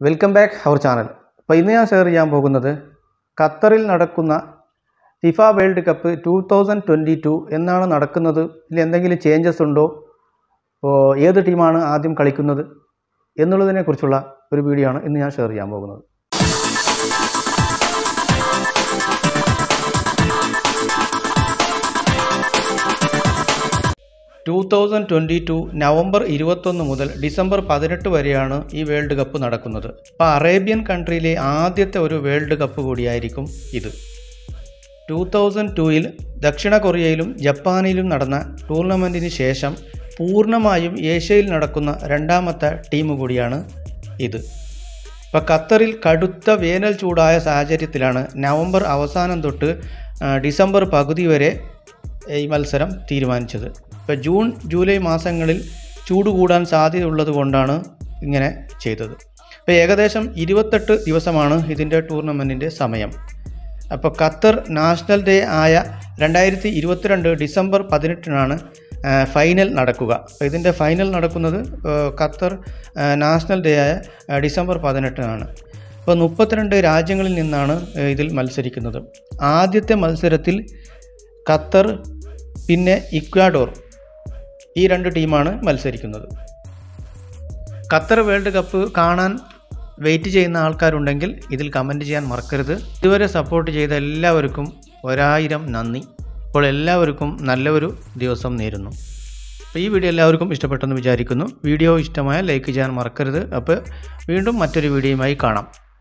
welcome back our channel അപ്പോൾ ഇന്ന് ഞാൻ ഷെയർ ചെയ്യാൻ പോകുന്നത് ഖത്തറിൽ നടക്കുന്ന FIFA world cup two thousand twenty two എന്നാണ് നടക്കുന്നത് ഇതിൽ എന്തെങ്കിലും ചേഞ്ചസ് ഉണ്ടോ അപ്പോൾ ഏത് ടീമാണ് ആദ്യം കളിക്കുന്നത് എന്നുള്ളതിനെക്കുറിച്ചുള്ള ഒരു വീഡിയോ ആണ് ഇന്ന് ഞാൻ ഷെയർ ചെയ്യാൻ പോകുന്നത് two thousand twenty two November ഇരുപത്തൊന്ന് മുതൽ ഡിസംബർ പതിനെട്ട് വരെയാണ് ഈ വേൾഡ് കപ്പ് നടക്കുന്നത് അപ്പോൾ അറേബ്യൻ കൺട്രിയിലെ ആദ്യത്തെ ഒരു വേൾഡ് കപ്പ് കൂടിയായിരിക്കും ഇത് ടു തൗസൻഡ് ടൂയിൽ ദക്ഷിണ കൊറിയയിലും ജപ്പാനിലും നടന്ന ടൂർണമെൻറ്റിന് ശേഷം പൂർണ്ണമായും ഏഷ്യയിൽ നടക്കുന്ന രണ്ടാമത്തെ ടീം കൂടിയാണ് ഇത് ഇപ്പോൾ ഖത്തറിൽ കടുത്ത വേനൽ ചൂടായ സാഹചര്യത്തിലാണ് നവംബർ അവസാനം തൊട്ട് ആ, ഡിസംബർ പകുതി വരെ ഈ മത്സരം തീരുമാനിച്ചത് ഇപ്പോൾ ജൂൺ ജൂലൈ മാസങ്ങളിൽ ചൂട് കൂടാൻ സാധ്യതയുള്ളത് കൊണ്ടാണ് ഇങ്ങനെ ചെയ്തത് ഇപ്പോൾ ഏകദേശം ഇരുപത്തെട്ട് ദിവസമാണ് ഇതിൻ്റെ ടൂർണമെൻറ്റിൻ്റെ സമയം അപ്പോൾ ഖത്തർ നാഷണൽ ഡേ ആയ രണ്ടായിരത്തി ഇരുപത്തിരണ്ട് ഡിസംബർ പതിനെട്ടിനാണ് ആ, ഫൈനൽ നടക്കുക അപ്പോൾ ഇതിൻ്റെ ഫൈനൽ നടക്കുന്നത് ആ, ഖത്തർ ആ, നാഷണൽ ഡേ ആയ ആ, ഡിസംബർ പതിനെട്ടിനാണ് അപ്പോൾ മുപ്പത്തിരണ്ട് രാജ്യങ്ങളിൽ നിന്നാണ് ആ, ഇതിൽ മത്സരിക്കുന്നത് ആദ്യത്തെ മത്സരത്തിൽ ഖത്തർ പിന്നെ ഇക്വാഡോർ ഈ രണ്ട് ടീമാണ് മത്സരിക്കുന്നത് ഖത്തർ വേൾഡ് കപ്പ് കാണാൻ വെയിറ്റ് ചെയ്യുന്ന ആൾക്കാരുണ്ടെങ്കിൽ ഇതിൽ കമൻറ്റ് ചെയ്യാൻ മറക്കരുത് ഇതുവരെ സപ്പോർട്ട് ചെയ്ത എല്ലാവർക്കും ഒരായിരം നന്ദി അപ്പോൾ എല്ലാവർക്കും നല്ലൊരു ദിവസം നേരുന്നു അപ്പോൾ ഈ വീഡിയോ എല്ലാവർക്കും ഇഷ്ടപ്പെട്ടെന്ന് വിചാരിക്കുന്നു വീഡിയോ ഇഷ്ടമായ ലൈക്ക് ചെയ്യാൻ മറക്കരുത് അപ്പോൾ വീണ്ടും മറ്റൊരു വീഡിയോയുമായി കാണാം